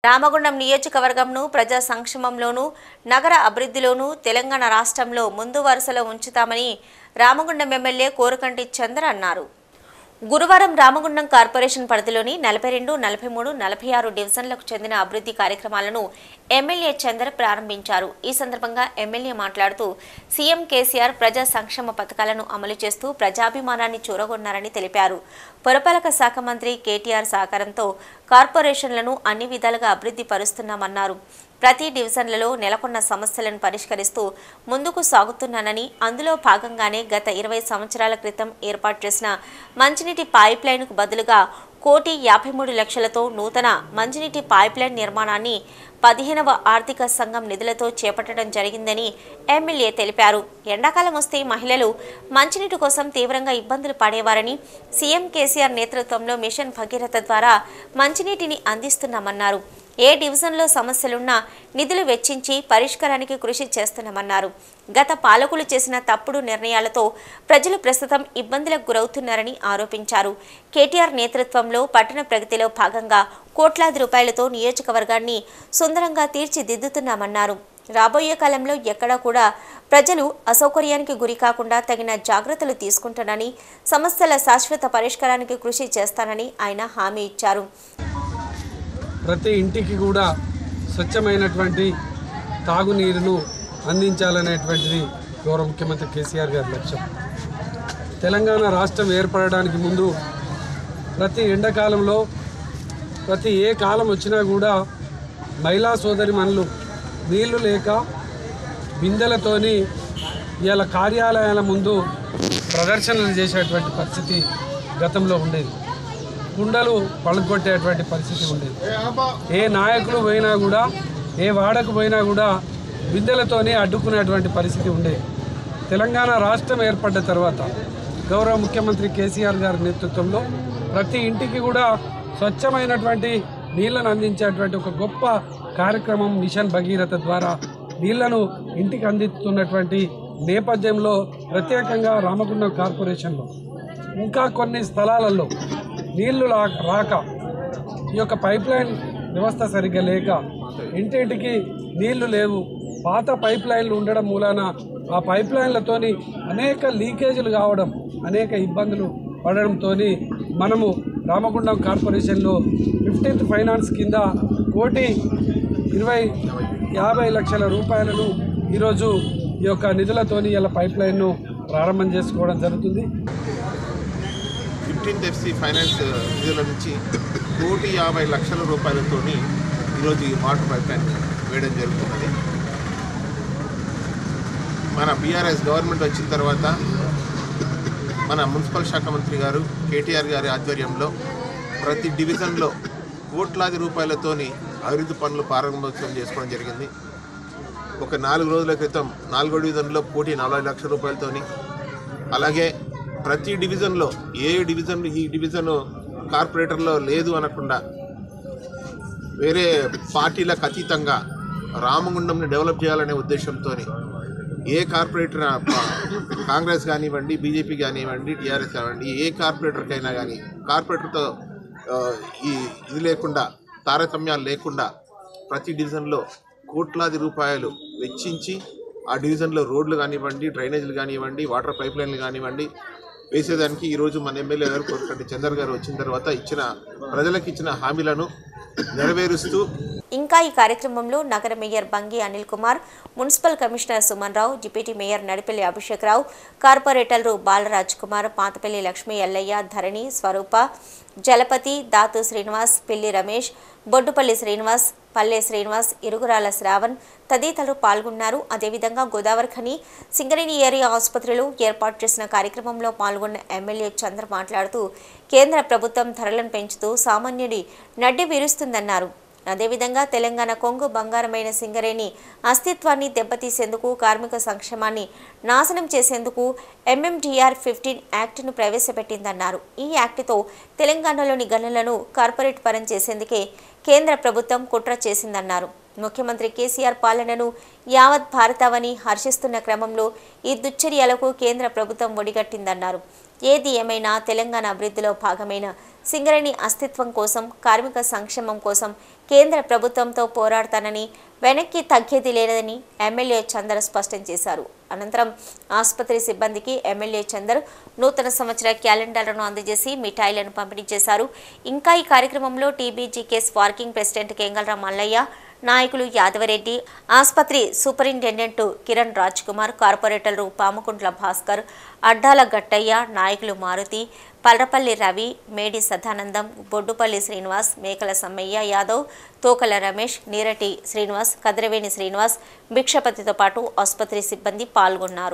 రామగుండం నియోజకవర్గంను ప్రజా సంక్షేమంలోనూ నగర అభివృద్ధిలోనూ తెలంగాణ రాష్ట్రంలో ముందు వరుసలో ఉంచుతామని రామగుండం ఎమ్మెల్యే కోరకంటి చంద్ర అన్నారు గురువారం రామగుండం కార్పొరేషన్ పరిధిలోని నలభై రెండు నలభై మూడు నలభై ఆరు డివిజన్లకు చెందిన అభివృద్ధి కార్యక్రమాలను ఎమ్మెల్యే చంద్ర ప్రారంభించారు ఈ సందర్భంగా ఎమ్మెల్యే మాట్లాడుతూ సీఎం కేసీఆర్ ప్రజా సంక్షేమ పథకాలను అమలు చేస్తూ ప్రజాభిమానాన్ని చూరగొన్నారని తెలిపారు పురపాలక శాఖ మంత్రి కేటీఆర్ సహకారంతో కార్పొరేషన్లను అన్ని విధాలుగా అభివృద్ధి పరుస్తున్నామన్నారు ప్రతి డివిజన్లలో నెలకొన్న సమస్యలను పరిష్కరిస్తూ ముందుకు సాగుతున్నానని అందులో భాగంగానే గత ఇరవై సంవత్సరాల క్రితం ఏర్పాటు చేసిన మంచినీటి పైప్ లైన్కు బదులుగా కోటి యాభై మూడు లక్షలతో నూతన మంచినీటి పైప్ లైన్ నిర్మాణాన్ని పదిహేనవ ఆర్థిక సంఘం నిధులతో చేపట్టడం జరిగిందని ఎమ్మెల్యే తెలిపారు ఎండాకాలం వస్తే మహిళలు మంచినీటి కోసం తీవ్రంగా ఇబ్బందులు పడేవారని సీఎం కేసీఆర్ నేతృత్వంలో మిషన్ భగీరథ ద్వారా మంచినీటిని అందిస్తున్నామన్నారు ఏ డివిజన్లో సమస్యలున్నా నిధులు వెచ్చించి పరిష్కారానికి కృషి చేస్తున్నామన్నారు గత పాలకులు చేసిన తప్పుడు నిర్ణయాలతో ప్రజలు ప్రస్తుతం ఇబ్బందులకు గురవుతున్నారని ఆరోపించారు కేటీఆర్ నేతృత్వంలో పట్టణ ప్రగతిలో భాగంగా కోట్లాది రూపాయలతో నియోజకవర్గాన్ని సుందరంగా తీర్చిదిద్దుతున్నామన్నారు రాబోయే కాలంలో ఎక్కడా కూడా ప్రజలు అసౌకర్యానికి గురి కాకుండా తగిన జాగ్రత్తలు తీసుకుంటానని సమస్యల శాశ్వత పరిష్కారానికి కృషి చేస్తానని ఆయన హామీ ఇచ్చారు ప్రతి ఇంటికి కూడా స్వచ్ఛమైనటువంటి తాగునీరును అందించాలనేటువంటిది గౌరవ ముఖ్యమంత్రి కేసీఆర్ గారి లక్ష్యం తెలంగాణ రాష్ట్రం ఏర్పడడానికి ముందు ప్రతి ఎండాకాలంలో ప్రతి ఏ కాలం వచ్చినా కూడా మహిళా సోదరి మనులు నీళ్లు లేక బిందెలతోని ఇలా కార్యాలయాల ముందు ప్రదర్శనలు చేసేటువంటి పరిస్థితి గతంలో ఉండేది కుండలు పళ్ళగొట్టేటువంటి పరిస్థితి ఉండేది ఏ నాయకులు పోయినా కూడా ఏ వాడకు పోయినా కూడా బిందెలతోనే అడ్డుకునేటువంటి పరిస్థితి ఉండేది తెలంగాణ రాష్ట్రం ఏర్పడ్డ తర్వాత గౌరవ ముఖ్యమంత్రి కేసీఆర్ గారి నేతృత్వంలో ప్రతి ఇంటికి కూడా స్వచ్ఛమైనటువంటి నీళ్లను అందించేటువంటి ఒక గొప్ప కార్యక్రమం మిషన్ భగీరథ ద్వారా నీళ్లను ఇంటికి అందిస్తున్నటువంటి నేపథ్యంలో ప్రత్యేకంగా రామగుండం కార్పొరేషన్లో ఇంకా కొన్ని స్థలాలలో నీళ్లు లా- రాక ఈ యొక్క పైప్ లైన్ వ్యవస్థ సరిగ్గా లేక ఇంటింటికి నీళ్లు లేవు పాత పైప్ లైన్లు ఉండడం మూలాన ఆ పైప్ లైన్లతోని అనేక లీకేజీలు కావడం అనేక ఇబ్బందులు పడడంతో మనము రామగుండం కార్పొరేషన్లో ఫిఫ్టీన్త్ ఫైనాన్స్ కింద కోటి ఇరవై యాభై లక్షల రూపాయలను ఈరోజు ఈ యొక్క నిధులతోని ఇలా పైప్ లైన్ను ప్రారంభం చేసుకోవడం జరుగుతుంది ఫిఫ్టీన్త్ ఎఫ్సి ఫైనాన్స్ నిధుల నుంచి కోటి యాభై లక్షల రూపాయలతోని ఈరోజు ఈ వాటర్ పైప్ లైన్ వేయడం జరుగుతున్నది మన బీఆర్ఎస్ గవర్నమెంట్ వచ్చిన తర్వాత మన మున్సిపల్ శాఖ మంత్రి గారు కేటీఆర్ గారి ఆధ్వర్యంలో ప్రతి డివిజన్లో కోట్లాది రూపాయలతోని అభివృద్ధి పనులు ప్రారంభోత్సవం చేసుకోవడం జరిగింది ఒక నాలుగు రోజుల క్రితం నాలుగో డివిజన్లో కోటి నలభై లక్షల రూపాయలతోని అలాగే ప్రతి డివిజన్లో ఏ డివిజన్ ఈ డివిజన్ కార్పొరేటర్లో లేదు అనకుండా వేరే పార్టీలకు అతీతంగా రామగుండంని డెవలప్ చేయాలనే ఉద్దేశంతో ఏ కార్పొరేటర్ కాంగ్రెస్ కానివ్వండి బీజేపీ కానివ్వండి టీఆర్ఎస్ కానివ్వండి ఏ కార్పొరేటర్కైనా కానీ కార్పొరేటర్తో ఆ, ఈ ఇది లేకుండా తారతమ్యాలు లేకుండా ప్రతి డివిజన్లో కోట్లాది రూపాయలు వెచ్చించి ఆ డివిజన్లో రోడ్లు కానివ్వండి డ్రైనేజీలు కానివ్వండి వాటర్ పైప్ లైన్లు కానివ్వండి వేసేదానికి ఈరోజు మన ఎమ్మెల్యే గారు కోరుకంటి చందర్ గారు వచ్చిన తర్వాత ఇచ్చిన ప్రజలకు ఇచ్చిన హామీలను నెరవేరుస్తూ ఇంకా ఈ కార్యక్రమంలో నగర mayor Bangi Anil Kumar municipal commissioner Suman Rao deputy mayor Nadipalli Abhishek Rao కార్పొరేటర్లు బాలరాజ్ కుమార్ పాతపల్లి లక్ష్మీ ఎల్లయ్య ధరణి స్వరూప జలపతి దాతు శ్రీనివాస్ పిల్లి రమేష్ బొడ్డుపల్లి శ్రీనివాస్ పల్లె శ్రీనివాస్ ఇరుగురాల శ్రావణ్ తదితరులు పాల్గొన్నారు అదేవిధంగా గోదావరి ఖని సింగరేణి ఏరియా ఆసుపత్రిలో ఏర్పాటు చేసిన కార్యక్రమంలో పాల్గొన్న ఎమ్మెల్యే చంద్ర మాట్లాడుతూ కేంద్ర ప్రభుత్వం ధరలను పెంచుతూ సామాన్యుడి నడ్డి విరుస్తుందన్నారు అదేవిధంగా తెలంగాణ కొంగు బంగారమైన సింగరేణి అస్తిత్వాన్ని దెబ్బతీసేందుకు కార్మిక సంక్షేమాన్ని నాశనం చేసేందుకు ఎంఎండిఆర్ ఫిఫ్టీన్ యాక్ట్ను ప్రవేశపెట్టిందన్నారు ఈ యాక్ట్తో తెలంగాణలోని గనులను కార్పొరేట్ పరం చేసేందుకే కేంద్ర ప్రభుత్వం కుట్ర చేసిందన్నారు ముఖ్యమంత్రి కేసీఆర్ పాలనను యావత్ భారతావని హర్షిస్తున్న క్రమంలో ఈ దుశ్చర్యలకు కేంద్ర ప్రభుత్వం ఒడిగట్టిందన్నారు ఏది ఏమైనా తెలంగాణ అభివృద్ధిలో భాగమైన సింగరేణి అస్తిత్వం కోసం కార్మిక సంక్షేమం కోసం కేంద్ర ప్రభుత్వంతో పోరాడతానని వెనక్కి తగ్గేది లేదని ఎమ్మెల్యే చందర్ స్పష్టం చేశారు అనంతరం ఆసుపత్రి సిబ్బందికి ఎమ్మెల్యే చందర్ నూతన సంవత్సర క్యాలెండర్లను అందజేసి మిఠాయిలను పంపిణీ చేశారు ఇంకా ఈ కార్యక్రమంలో TBGKS working president Kengalram Mallaiah నాయకులు యాదవరెడ్డి ఆసుపత్రి సూపరింటెండెంట్ కిరణ్ రాజ్ కుమార్ కార్పొరేటర్లు పాముకుంట్ల భాస్కర్ అడ్డాల గట్టయ్య నాయకులు మారుతి పల్రపల్లి రవి మేడి సదానందం బొడ్డుపల్లి శ్రీనివాస్ మేకల సమ్మయ్య యాదవ్ తోకల రమేష్ నీరటి శ్రీనివాస్ కదిరవేణి శ్రీనివాస్ భిక్షపతితో పాటు ఆసుపత్రి సిబ్బంది పాల్గొన్నారు